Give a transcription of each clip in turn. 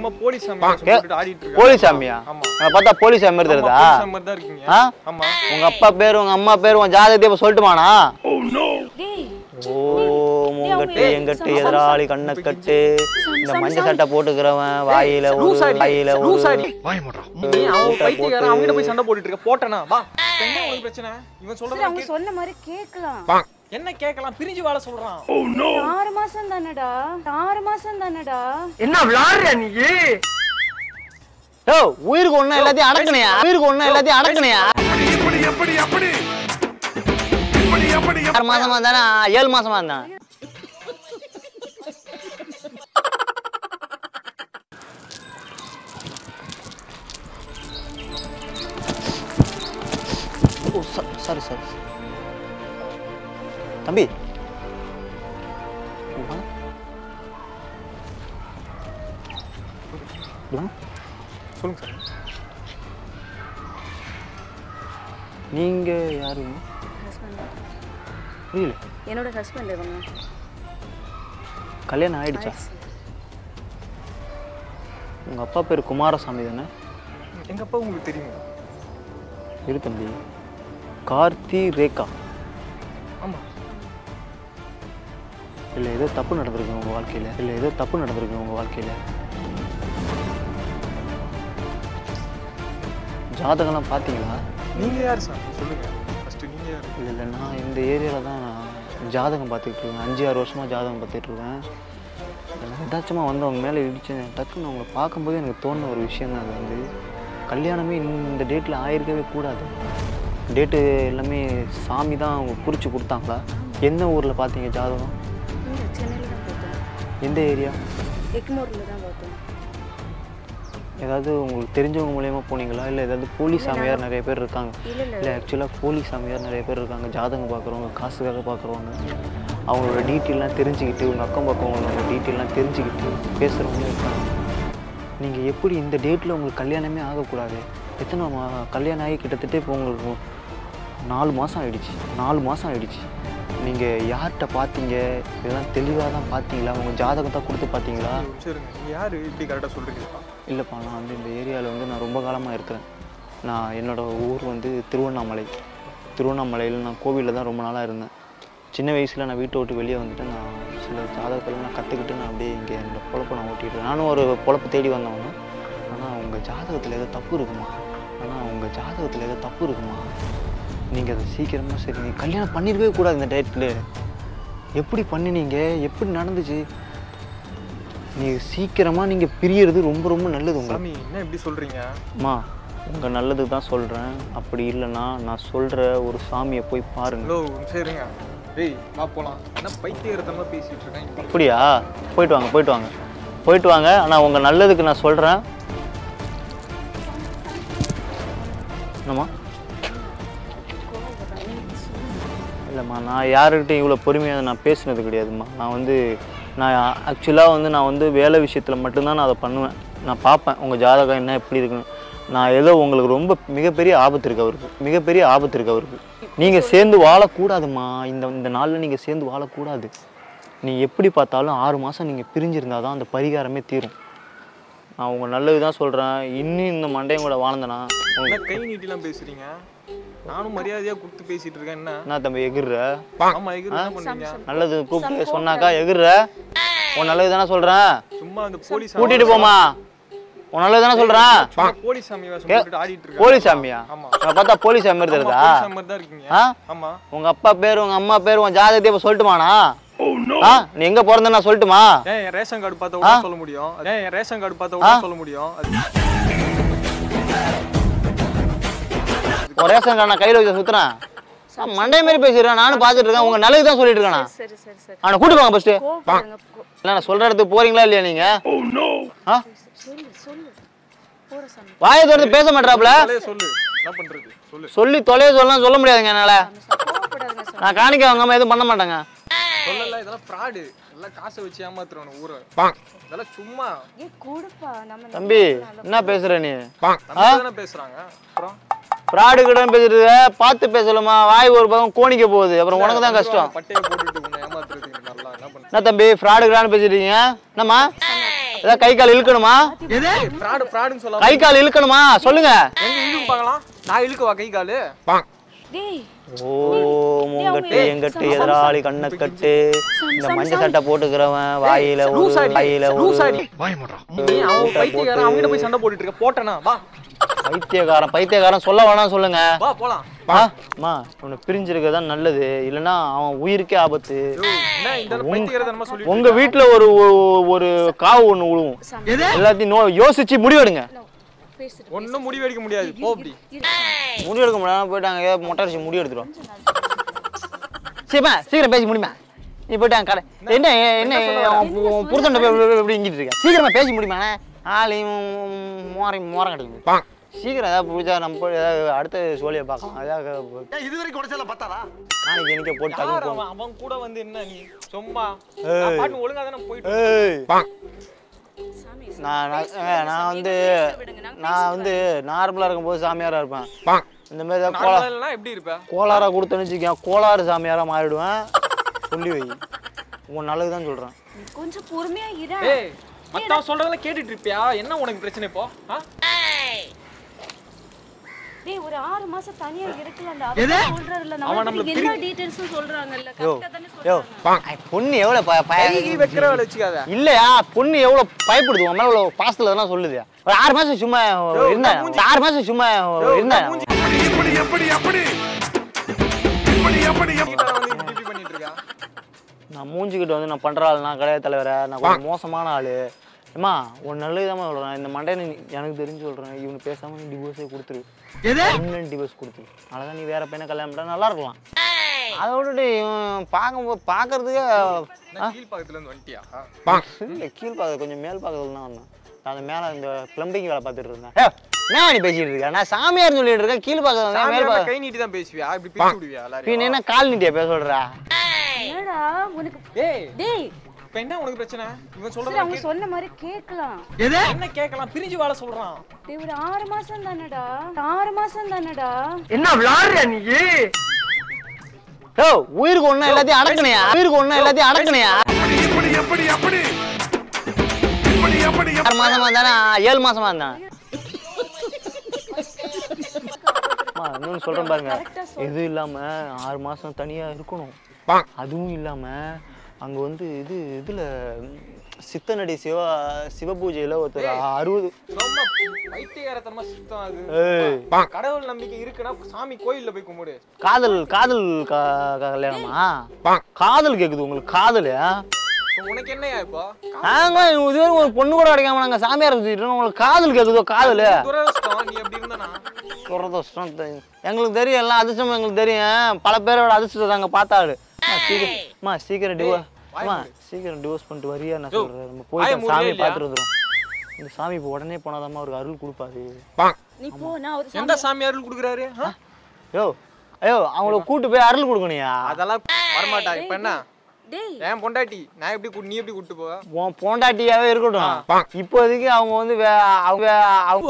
சும்மா போலீஸ் சாமி சொல்லிட்டு ஆடிட்டு இருக்காங்க போலி சாமியா ஆமா நான் பார்த்தா போலி சாமி மாதிரி தெரியுதா போலீஸ் சாமி மாதிரி தான் இருக்கீங்க ஆ? ஆமா உங்க அப்பா பேர் உங்க அம்மா பேர் உன் ஜாதகத்தை இப்ப சொல்லட்டுமாண்ணா டேய் ஓ மூங்கட்டு எங்கட்டு எதிராளி கண்ணை கட்டு இந்த மஞ்சள் சட்டை போட்டுக்கிறவன் வாயில ஒரு லூசாடி வாயில ஒரு லூசாடி நீ அவன் பைத்தியக்காரன் அவன்கிட்ட போய் சண்டை போட்டுட்டு இருக்க போட்டனா வா என்ன உனக்கு பிரச்சனை இவன் சரி சொல்றத அவங்க சொன்ன மாதிரி கேட்கலாம் என்ன கேட்கலாம் பிரிஞ்சு வாழ சொல்றான் ஆறு மாசம் தானடா ஆறு மாசம் தானடா என்ன விளாடுற நீ ஓ உயிருக்கு ஒண்ணு எல்லாத்தையும் அடக்கணையா உயிருக்கு ஒண்ணு எல்லாத்தையும் அடக்கணையா ஆறு மாசமா இருந்தானே ஏழு மாசமா இருந்தான் ஓ சாரி சாரி தம்பி வாங்க. வாங்க. சொல்லுங்க சார் நீங்க யாரு ஹஸ்பண்ட் புரியல என்னோட ஹஸ்பண்ட் இவங்க கல்யாணம் ஆயிடுச்சா உங்க அப்பா பேர் குமாரசாமி தானே எங்க அப்பா உங்களுக்கு தெரியுமா இரு தம்பி கார்த்தி ரேகா ஆமா இல்லை ஏதோ தப்பு நடந்திருக்கு உங்க வாழ்க்கையில இல்லை ஏதோ தப்பு நடந்திருக்கு உங்க வாழ்க்கையில ஜாதகம்லாம் பார்த்தீங்களா நீங்க யார் சார் சொல்லுங்க ஃபர்ஸ்ட் நீங்க யாரு இல்லை இல்லை நான் இந்த ஏரியாவில் தான் நான் ஜாதகம் பார்த்துக்கிட்டு இருக்கேன் அஞ்சு ஆறு வருஷமாக ஜாதகம் பார்த்துட்டு இருக்கேன் நான் எதாச்சுமா வந்து அவங்க மேலே இடிச்சேன் டக்குன்னு அவங்கள பார்க்கும்போது எனக்கு தோணுன ஒரு விஷயம் தான் அது வந்து கல்யாணமே இந்த டேட்டில் ஆயிருக்கவே கூடாது டேட்டு எல்லாமே சாமி தான் அவங்க குறித்து கொடுத்தாங்களா எந்த ஊரில் பார்த்தீங்க ஜாதகம் இங்க சென்னையில தான் பார்த்தோம் எந்த ஏரியா எக்மோர்ல தான் பார்த்தோம் ஏதாவது உங்களுக்கு தெரிஞ்சவங்க மூலியமா போனீங்களா இல்லை ஏதாவது போலி சாமியார் நிறைய பேர் இருக்காங்க இல்ல இல்ல இல்லை ஆக்சுவலாக போலி சாமியார் நிறைய பேர் இருக்காங்க ஜாதகம் பார்க்குறவங்க காசுக்காக பார்க்குறவங்க அவங்களோட டீட்டெயிலாம் தெரிஞ்சுக்கிட்டு உங்கள் அக்கம் பக்கவங்களோட டீட்டெயிலாம் தெரிஞ்சுக்கிட்டு பேசுகிறவங்க இருக்காங்க நீங்கள் எப்படி இந்த டேட்டில் உங்களுக்கு கல்யாணமே ஆகக்கூடாது எத்தனை மா கல்யாணம் ஆகி கிட்டத்தட்ட இப்போ உங்களுக்கு நாலு மாதம் ஆயிடுச்சு நாலு மாதம் ஆயிடுச்சு நீங்கள் யார்கிட்ட பார்த்தீங்க இதெல்லாம் தெளிவாக தான் பார்த்தீங்களா உங்கள் ஜாதகம் தான் கொடுத்து பார்த்தீங்களா சரிங்க நீங்க யாரு இப்படி கரெக்டா சொல்றீங்கப்பா இல்லைப்பா நான் வந்து இந்த ஏரியாவில் வந்து நான் ரொம்ப காலமாக இருக்கிறேன் நான் என்னோடய ஊர் வந்து திருவண்ணாமலை திருவண்ணாமலையில் நான் கோவிலில் தான் ரொம்ப நாளாக இருந்தேன் சின்ன வயசில் நான் வீட்டை விட்டு வெளியே வந்துட்டு நான் சில ஜாதகத்தில் நான் கற்றுக்கிட்டு நான் அப்படியே இங்கே என்னோட பொழப்பை நான் ஓட்டிட்டு இருக்கேன். நானும் ஒரு பொழப்பு தேடி வந்தவங்க ஆனால் உங்கள் ஜாதகத்தில் ஏதோ தப்பு இருக்குமா ஆனால் உங்கள் ஜாதகத்தில் ஏதோ தப்பு இருக்குமா நீங்கள் அதை சீக்கிரமாக சரி நீ கல்யாணம் பண்ணியிருக்கவே கூடாது இந்த டேட்டில் எப்படி பண்ணினீங்க எப்படி நடந்துச்சு நீ சீக்கிரமாக நீங்கள் பிரியறது ரொம்ப ரொம்ப நல்லது உங்களுக்கு சாமி என்ன இப்படி சொல்றீங்க அம்மா உங்கள் நல்லதுக்கு தான் சொல்கிறேன் அப்படி இல்லைன்னா நான் சொல்கிற ஒரு சாமியை போய் பாருங்க ஹலோ சரிங்க டேய் வா போலாம் என்ன பைத்தியகரத்தமா பேசிட்டு இருக்கேன் இப்படி அப்படியா போயிட்டு வாங்க போயிட்டு வாங்க போயிட்டு வாங்க ஆனால் உங்கள் நல்லதுக்கு நான் சொல்கிறேன் என்னம்மா இல்லைம்மா நான் யாருக்கிட்டையும் இவ்வளோ பொறுமையாக நான் பேசுனது கிடையாதும்மா நான் வந்து நான் ஆக்சுவலாக வந்து நான் வந்து வேலை விஷயத்தில் மட்டும்தான் நான் அதை பண்ணுவேன் நான் பார்ப்பேன் உங்கள் ஜாதகம் என்ன எப்படி இருக்குன்னு நான் ஏதோ உங்களுக்கு ரொம்ப மிகப்பெரிய ஆபத்து இருக்கு அவருக்கு மிகப்பெரிய ஆபத்து இருக்கு அவருக்கு நீங்கள் சேர்ந்து வாழக்கூடாதும்மா இந்த இந்த நாளில் நீங்கள் சேர்ந்து வாழக்கூடாது நீ எப்படி பார்த்தாலும் ஆறு மாதம் நீங்கள் பிரிஞ்சிருந்தா தான் அந்த பரிகாரமே தீரும் நான் உங்கள் நல்லது தான் சொல்கிறேன் இன்னும் இந்த மண்டையும் கூட வாழ்ந்தனா என்ன கை நீட்டிலாம் பேசுறீங்க நானும் மரியாதையா கொடுத்து பேசிட்டு இருக்கேன் என்ன என்ன தம்பி எகிர்ற ஆமா எகிரி என்ன பண்ணீங்க நல்லது கூப்பிட்டு சொன்னாக்கா எகிர்ற உன் நல்லது தானே சொல்கிறேன் சும்மா அந்த போலீஸ் கூட்டிட்டு போமா உன் நல்லது தானே சொல்கிறேன் சும்மா போலீஸ் சாமி வேஷம் போட்டுட்டு ஆடிட்டு இருக்காங்க போலீஸ் சாமியா ஆமா நான் பார்த்தா போலீஸ் சாமி மாதிரி ஆமா, தெரியுதா போலீஸ் சாமி மாதிரி தான் இருக்கீங்க ஆ ஆமா உங்க அப்பா பேர் உங்க அம்மா பேர் உன் ஜாதகத்தை இப்ப சொல்லட்டுமாண்ணா ஆ நீ எங்க பிறந்த நான் சொல்லட்டுமா ஏன் என் ரேஷன் கார்டு பார்த்தா கூட சொல்ல முடியும் ஏன் என் ரேஷன் கார்டு பார்த்தா கூட சொல்ல முடியும் அது- உன் ரேஷன் கார்டு நான் கையில வச்சு சுத்துறேன் நான் மண்டை மாதிரி பேசிடுறேன் நானும் பார்த்துட்டு இருக்கேன் உங்க நல்லதுக்கு தான் சொல்லிட்டு இருக்கேன் சரி சரி சரி அவனை கூட்டு போங்க ஃபர்ஸ்ட் கோவப்படுங்க கோ- இல்லை நான் சொல்ற இடத்துக்கு போறீங்களா இல்லையா நீங்க ஆ சொல்லு சொல்லு போற சாமி வாயை திறந்து பேச மாட்டாப்ல தலைய சொல்லு என்ன பண்றது சொல்லு சொல்லி தொலைய சொல்லலாம் சொல்ல முடியாதுங்க என்னால கோவப்படாதுங்க சாமி நான் காணிக்க வாங்காம எதுவும் பண்ண மாட்டேங்க சொல்லல இதெல்லாம் ஃப்ராடு எல்லாம் காசை வச்சு ஏமாத்துறவன ஊரை இதெல்லாம் சும்மா ஏ கொடுப்பா நம்ம தம்பி என்ன பேசுற நீ நம்ம தானே பேசுறாங்க அப்புறம் ஃப்ராடு கிட்ட பேசிட்டு இருக்க, பார்த்து பேசலாமா வாய் ஒரு பக்கம் கோணிக்க போகுது அப்புறம் உனக்கு தான் கஷ்டம் பட்டையை போட்டுட்டு உன்னை ஏமாத்துறதுக்கு நல்லா என்ன பண்ற என்ன தம்பி ஃப்ராடு கிரான்னு பேசிட்டு இருக்கீங்க என்னம்மா ஏதாவது கை கால் இழுக்கணுமா ஃப்ராடு ஃப்ராடுன்னு சொல்லாம கை கால் இழுக்கணுமா சொல்லுங்க எங்க இழுக்கு பார்க்கலாம் நான் இழுக்கவா கை காலு டேய் ஓ மூங்கட்டு எங்கட்டு எதிராளி கண்ணை கட்டு இந்த மஞ்சள் சட்டை போட்டுக்கிறவன் வாயில ஒரு லூசாடி வாயில ஒரு லூசாடி நீ அவன் பைத்தியக்காரன் அவங்கிட்ட போய் சண்டை போட்டுட்டு இருக்க போட்டனா வா பைத்தியக்காரன் பைத்தியக்காரன் சொல்ல வேணாம் சொல்லுங்க வா போலாம் ஆ அம்மா உன்னை பிரிஞ்சிருக்கதான் நல்லது இல்லைன்னா அவன் உயிருக்கே ஆபத்து யோ, என்ன இந்த பைத்தியக்காரத்தனமா சொல்லி உங்க வீட்டுல ஒரு ஒரு- ஒரு காவு ஒண்ணு விழுவும் எல்லாத்தையும் நோ யோசிச்சு முடிவெடுங்க பேசுறேன் ஒண்ணும் முடிவு எடுக்க முடியாது போ அப்படி முடிவெடுக்க முடியாம போயிட்டாங்க ஏதோ மொட்டை அடிச்சு முடி எடுத்துரும் சரிப்பா சீக்கிரம் பேசி முடியுமா நீ போயிட்டாங்க கடை என்ன என்ன உன் புருஷன் எப்படி இங்கிட்டு இருக்க சீக்கிரமா பேசி முடியுமா ஆளையும் மோரை மோரம் கிடைக்கும் சீக்கிரம் ஏதாவது புரிஞ்சா நம்ம போய் ஏதாவது அடுத்த சோழியை பார்க்கலாம் ஏதாவது இது வரைக்கும் உடச்சல பார்த்தாரா நாளைக்கு எனக்கு போட்டு யார் டக்கு அவன் அவன் கூட வந்து என்ன நீ சும்மா நான் பாட்டு ஒழுங்கா தானே போயிட்டு ஏய் சாமி நான் நான் ஏங்க, நான் வந்து நான் வந்து நார்மலாக இருக்கும்போது சாமியாராக இருப்பேன் இந்த மாதிரி ஏதாவது கோலா நார்மலா எப்படி இருப்ப கோளாறாக கொடுத்தேன்னு வச்சுக்கேன் கோளாறு சாமியாராக மாறிடுவேன் சொல்லி வை உன் நல்லது தான் சொல்கிறேன் நீ கொஞ்சம் பொறுமையா இரு ஏய் மத்தவன் சொல்றதெல்லாம் கேட்டுட்டு இருப்பியா என்ன உனக்கு பிரச்சனை இப்போ ஆ? டேய் ஒரு ஆறு மாசம் தனியா இருக்கலாம்டா அதான் சொல்றாருல்ல அவன் நம்ம நம்மள எல்லா டீடைல்ஸும் சொல்றாங்கல்ல யோ கரெக்டா தானே யோ சொல்றாங்க ஐ, பொண்ணு எவ்வளோ ப கை பய கீ வைக்கிற வேலை வச்சுக்காத இல்லையா பொண்ணு எவ்வளோ பயப்படுது உன் மேலே இவ்வளோ பாசத்தில் தானே சொல்லுது ஒரு ஆறு மாதம் சும்மா இருந்தேன் ஒரு ஆறு மாதம் சும்மா இருந்தேன் எப்படி எப்படி எப்படி இப்படி எப்படி நீ வந்து இப்படி இப்படி பண்ணிட்டு இருக்கா நான் மூஞ்சிக்கிட்டு வந்து நான் பண்ணுற ஆள் நான் கிடையாது தலைவரை நான் கொஞ்சம் மோசமான ஆள் ஏம்மா உன் நல்லது தான் சொல்கிறேன் இந்த மண்டையை நீ எனக்கு தெரிஞ்சு சொல்கிறேன் இவனு பேசாமல் நீ டிவோர்ஸே கொடுத்துரு பெர்மனன்ட் டிவோர்ஸ் கொடுத்துரு அழகாக நீ வேற பையனை கல்யாணம் பண்ணா நல்லா இருக்கலாம் அதை விட்டுட்டு இவன் பார்க்கும்போது பார்க்கறதுக்கே நான் கீழ் பக்கத்துல இருந்து வந்துட்டியா இல்லை கீழ் பார்க்க கொஞ்சம் மேல் பார்க்கறதுல தான் வந்தேன் நான் அந்த மேலே இந்த ப்ளம்பிங் வேலை பார்த்துட்டு இருந்தேன் ஏ என்ன நீ பேசிட்டு இருக்க நான் சாமியார் சொல்லிட்டு இருக்கேன் கீழ் பார்க்க வந்தேன் மேல் சாமியார்ல பார்க்க கை நீட்டி தான் பேசுவியா இப்படி பிரிச்சு விடுவியா நீ எல்லாரையும் என்ன கால் நீட்டியா பேச சொல்கிறா என்னடா உனக்கு ஏய் டேய் இப்ப என்ன உனக்கு பிரச்சனை இவன் சரி சொல்றத அவங்க சொன்ன மாதிரி கேட்கலாம் என்ன கேட்கலாம் பிரிஞ்சு வாழ சொல்றான் டேய் ஒரு ஆறு மாசம் தானடா ஆறு மாசம் தானடா என்ன விளாடுறியா நீ ஓ உயிருக்கு ஒண்ணு எல்லாத்தையும் அடக்கணையா உயிருக்கு ஒண்ணு எல்லாத்தையும் அடக்கணையா இப்படி எப்படி எப்படி இப்படி எப்படி ஆறு மாசமா இருந்தானே ஏழு மாசமா இருந்தான் அம்மா, இன்னொன்னு சொல்றேன் பாருங்க correct ஆ இது இல்லாம ஆறு மாசம் தனியா இருக்கணும் அதுவும் இல்லாம அங்க வந்து இது இதுல ம், சித்தனடி சிவ சிவபூஜையில ஒருத்தர் அறுபது ரொம்ப பைத்தியகாரத்தனமா சுத்தம் அது ஏய், கடவுள் நம்பிக்கை இருக்குன்னா சாமி கோயில்ல போய் கும்பிடு காதல் காதல் க- க- கல்யாணமா காதல் கேக்குது உங்களுக்கு காதல் ஆ? இப்ப உனக்கு என்னையா இப்போ நாங்க இதுவரை ஒரு பொண்ணு கூட கிடைக்காம நாங்க சாமியார் சுத்திட்டு இருக்கோம். உங்களுக்கு காதல் கேக்குதோ காதல் துரதிர்ஷ்டம் நீ எப்படி இருந்தனா துரதிர்ஷ்டம் தெ- எங்களுக்கு தெரியும் எல்லாம் அதிர்ஷ்டம் எங்களுக்கு தெரியும் பல பேரோட அதிர்ஷ்டத்தை நாங்க பார்த்தாடு சீக்கிரம் அம்மா சீக்கிரம் டிவோர்ஸ் அம்மா சீக்கிரம் டிவோர்ஸ் பண்ணிட்டு வரியா நான் சொல்றேன் நம்ம போய் வாயை அந்த மூடியா சாமியை இல்லையா? பார்த்துட்டு வந்துடும் இந்த சாமி இப்போ உடனே போனாதாம்மா அவருக்கு அருள் கொடுப்பாரு நீ போ நான் ஒரு எந்த சாமி அருள் கொடுக்குறாரு ஆ? யோ ஐயோ அவங்கள கூட்டு போய் அருள் கொடுக்கணுயா அதெல்லாம் வரமாட்டா இப்ப என்ன டேய் ஏன் பொண்டாட்டி நான் எப்படி கூ- நீ எப்படி கூட்டு போவ உன் பொண்டாட்டியாவே இருக்கட்டும் இப்போதைக்கு அவங்க வந்து வே- அவங்க அவங்க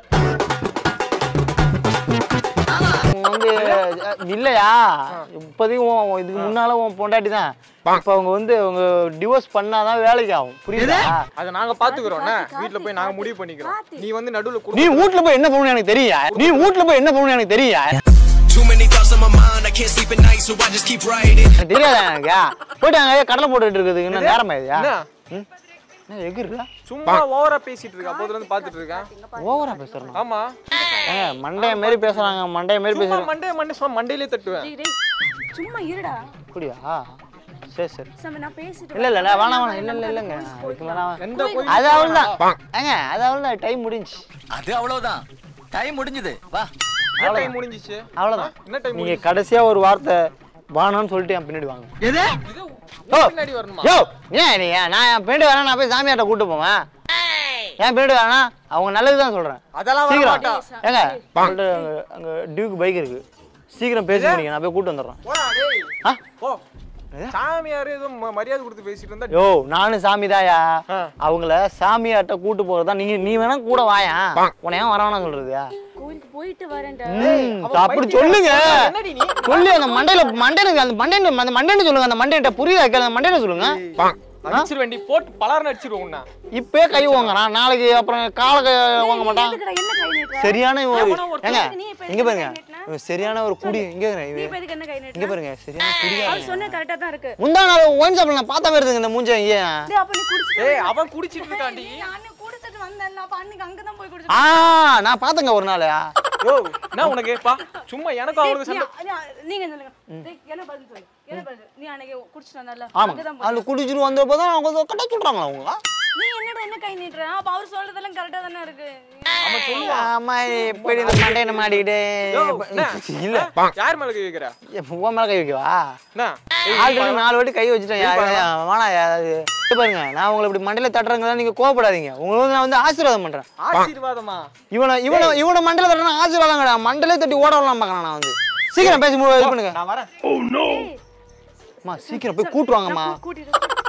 அவங்க வந்து அஹ், இல்லையா இப்போதைக்கு உன் இதுக்கு முன்னால உன் பொண்டாட்டி தான் இப்போ அவங்க வந்து அவங்க டிவோர்ஸ் பண்ணாதான் வேலைக்கு ஆகும் புரியுதா அத நாங்க பாத்துக்கிறோம் என்ன வீட்ல போய் நாங்க முடிவு பண்ணிக்கிறோம் நீ வந்து நடுவுல நீ குடும்ப வீட்ல போய் என்ன பண்ணணும் எனக்கு தெரியும் நீ வீட்ல போய் என்ன பண்ணணும் எனக்கு தெரியும் Too many thoughts on my mind, I can't sleep at night, so I just keep writing. எனக்கு தெரியாதா எனக்கு போயிட்டாங்க கடலை போட்டுட்டு இருக்கிறதுக்கு என்ன நேரம் ஆயிடுயா என்ன ம் என்ன எகிருக்கா சும்மா ஓவரா பேசிட்டு இருக்க அப்போதுல இருந்து பாத்துட்டு இருக்கேன் ஓவரா பேசுறேன் ஆமா ஏங்க மண்டைய மாரி பேசுறாங்க மண்டைய மாரி சும்மா பேசுறாங்க மண்டே மண்டே சும்மா மண்டையிலே தட்டுவேன் டேய் டேய் சும்மா இருடா அப்படியா சரி சரி சாமி நான் பேசிட்டு இல்ல இல்ல இல்ல வேணாம் வேணாம் இல்ல இல்ல இல்லங்க அதுக்கு வேணாம் எந்த கோயில் அது அவ்வளவுதான் ஏங்க அது அவ்வளவுதான் டைம் முடிஞ்சு அது அவ்வளவுதான் டைம் முடிஞ்சது வா என்ன டைம் முடிஞ்சிச்சு அவ்வளவுதான் என்ன டைம் நீங்க கடைசியா ஒரு வார்த்தை வானான்னு சொல்லிட்டு என் பின்னாடி வாங்க இது ஓ பின்னாடி வரணுமா யோ ஏன் நீ நான் என் பின்னாடி வரேன் நான் போய் சாமியார்ட்ட கூட்டு போவேன் ஏன் பின்னாடி வரேன் அவங்க நல்லது தான் சொல்றேன் அதெல்லாம் வர சீக்கிரம் மாட்டா ஏங்க உங்கள்ட்ட அங்க அங்க டியூக் பைக் இருக்கு சீக்கிரம் பேசி முடிங்க நான் போய் கூட்டு வந்துடுறேன் போடா டேய் ஆ போ சாமியார் ஏதோ ம- மரியாதை கொடுத்து பேசிட்டு இருந்தா யோ நானும் சாமிதாயா ஆ. அவங்கள சாமியார்ட்ட கூட்டு போறதா நீங்க நீ வேணா கூட வாயா உன்னை ஏன் வர வேணாம் சொல்றது கோயிலுக்கு போயிட்டு வரேன்டா ம், அவ அப்படி பைத்தியம். சொல்லுங்க என்னடி நீ சொல்லு அந்த மண்டையில மண்டையில அந்த மண்டையில அந்த மண்டையிட்ட புரியுதா கேளு அந்த மண்டையிட்ட சொல்லுங்க அடிச்சிரு வேண்டி போட்டு பலாரன்னு அடிச்சிருவோம் உன்னை இப்பயே கை வாங்குறான் நாளைக்கு அப்புறம் காலை கை வாங்க மாட்டான் எதுக்குடா, என்ன கை நீட்டுற? சரியான ஒரு எவனோ ஒருத்தன் ஏங்க நீ இப்ப இங்க எதுக்கு பாருங்க கை நீட்டுன? இவன் சரியான ஒரு குடி இங்க பாருங்க நீ இவன் இப்ப எதுக்கு என்ன கை இங்க நீட்டுற? பாருங்க சரியான அவர் குடிகாரன் சொன்னது கரெக்டா தான் இருக்கு முந்தா நாள் ஒயின் ஷாப்ல நான் பார்த்தா வருதுங்க இந்த மூஞ்ச ஏன் டேய், அப்ப நீ குடிச்சிட்டு ஏய் அவன் குடிச்சிட்டு இருக்காண்டி நீ அன்னைக்கு குடிச்சிட்டு வந்தேன்ல, அப்ப அன்னைக்கு அங்கதான் போய் ஆ குடிச்சிட்டு நான் பார்த்தேங்க ஒரு நாள் யோ என்ன உனக்கு பா சும்மா எனக்கும் அவனுக்கு சண்டை நீ- நீ- நீங்க சொல்லுங்க டேய், என்ன பதில் சொல்லு என்ன பதில் நீ அன்னைக்கு குடிச்சிட்டு வந்தல ஆமா அங்கதான் போய் அதுல குடிச்சிட்டு வந்தப்போ தான் அவங்க கட்ட சொல்றாங்களா அவங்க நீ என்னடா என்ன கை நீட்டுற அப்ப அவர் சொல்றதெல்லாம் கரெக்டா தானே இருக்கு அவன் சொல்லுவான் ஆமா எப்படி இந்த மண்டையில மாட்டிக்கிட்டு யோ, என்ன? இல்ல யார் மேல கை வைக்கிற உன் மேல கை வைக்கவா என்ன ஏய், ஆல்ரெடி நாலு வாட்டி கை வச்சுட்டேன் யா- யா- வேணா அது இது பாருங்க நான் உங்களை இப்படி மண்டையில தட்டுறேங்க நீங்க கோவப்படாதீங்க உங்களுக்கு வந்து நான் வந்து ஆசீர்வாதம் பண்றேன் ஆசீர்வாதமா இவனை இவனை இவனை மண்டையில தட்டுறேன் ஆசீர்வாதம் கிடையாது மண்டையில தட்டி ஓட விடலாம் பார்க்கறேன் நான் வந்து சீக்கிரம் பேசி மு- இது பண்ணுங்க நான் வரேன் அம்மா சீக்கிரம் போய் கூட்டு வாங்கம்மா கூட்டிட்டு